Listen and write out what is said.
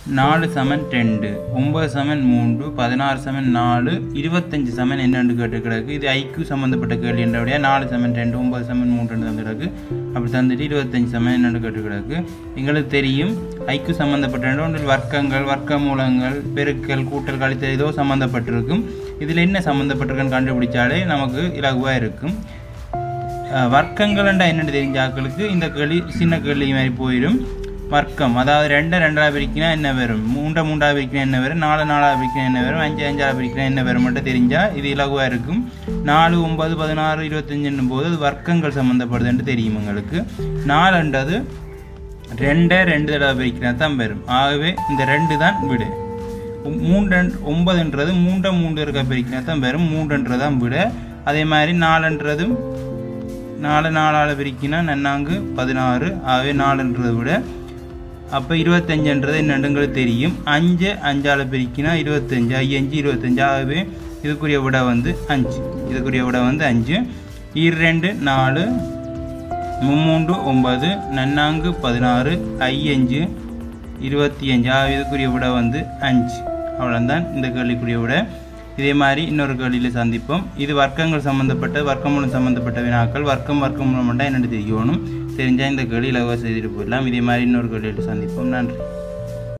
நாலு சமன் ரெண்டு ஒன்பது சமன் மூன்று பதினாறு சமன் நாலு இருபத்தஞ்சு சமன் என்னென்று கேட்டு கிடக்கு இது ஐக்கு சம்மந்தப்பட்ட கேள்வி என்றபடியா நாலு சமன் ரெண்டு ஒன்பது சமன் மூன்று தந்து கிடக்கு அப்படி தந்துட்டு இருபத்தஞ்சு சமன் என்னென்று கேட்டு கிடக்கு எங்களுக்கு தெரியும் ஐக்கு சம்மந்தப்பட்ட ஒன்றில் வர்க்கங்கள் வர்க்க மூலங்கள் பெருக்கல் கூட்டல் கழித்தல் ஏதோ சம்மந்தப்பட்டிருக்கும் இதில் என்ன சம்மந்தப்பட்டிருக்குன்னு கண்டுபிடிச்சாலே நமக்கு இலகுவாக இருக்கும் அஹ் வர்க்கங்கள்ண்டா என்னென்னு தெரிஞ்ச ஆட்களுக்கு இந்த கேள்வி சின்ன கேள்வி மாதிரி போயிடும் வர்க்கம் அதாவது ரெண்டை ரெண்டாக பிரிக்கினா என்ன வரும் மூண்டை மூண்டாக பிரிக்கினா என்ன வரும் நாலு நாலாக பிரிக்கினா என்ன வரும் அஞ்சு அஞ்சாக பிரிக்கினா என்ன வரும் மட்டும் தெரிஞ்சால் இது இலகுவாக இருக்கும் நாலு ஒன்பது பதினாறு இருபத்தஞ்சுன்னும் போது அது வர்க்கங்கள் சம்மந்தப்படுதுன்னு தெரியும் உங்களுக்கு நாலுன்றது ரெண்டை ரெண்டு தடவை பிரிக்கினா தான் வரும் ஆகவே இந்த ரெண்டு தான் விடு மூன்று ஒன்பதுன்றது மூண்டை மூன்று இருக்க பிரிக்கினா தான் வரும் மூன்றுன்றது தான் விட அதே மாதிரி நாலுன்றதும் நாலு நாலால் பிரிக்கினா நன்னாங்கு பதினாறு ஆகவே நாலுன்றதை விட அப்போ இருபத்தஞ்சுன்றது என்னண்டுங்களுக்கு தெரியும் அஞ்சு அஞ்சால் பிரிக்கினா இருபத்தஞ்சு ஐயஞ்சு இருபத்தஞ்சு ஆகவே இதுக்குரிய விட வந்து அஞ்சு இதுக்குரிய விட வந்து அஞ்சு இரண்டு நாலு மும்மூன்று ஒன்பது நன்னாங்கு பதினாறு ஐயஞ்சு இருபத்தி அஞ்சு ஆகவே இதுக்குரிய விட வந்து அஞ்சு அவ்வளோதான் இந்த கேள்விக்குரிய விட இதே மாதிரி இன்னொரு கேள்வியில் சந்திப்போம் இது வர்க்கங்கள் சம்மந்தப்பட்ட வர்க்கமூலம் சம்மந்தப்பட்ட வினாக்கள் வர்க்கம் வர்க்கமூலம் மட்டும் என்னென்னு தெரியணும் தெரிஞ்சால் இந்த கேள்வி இலவச செய்துட்டு போயிடலாம் இதே மாதிரி இன்னொரு கேள்வியில் சந்திப்போம் நன்றி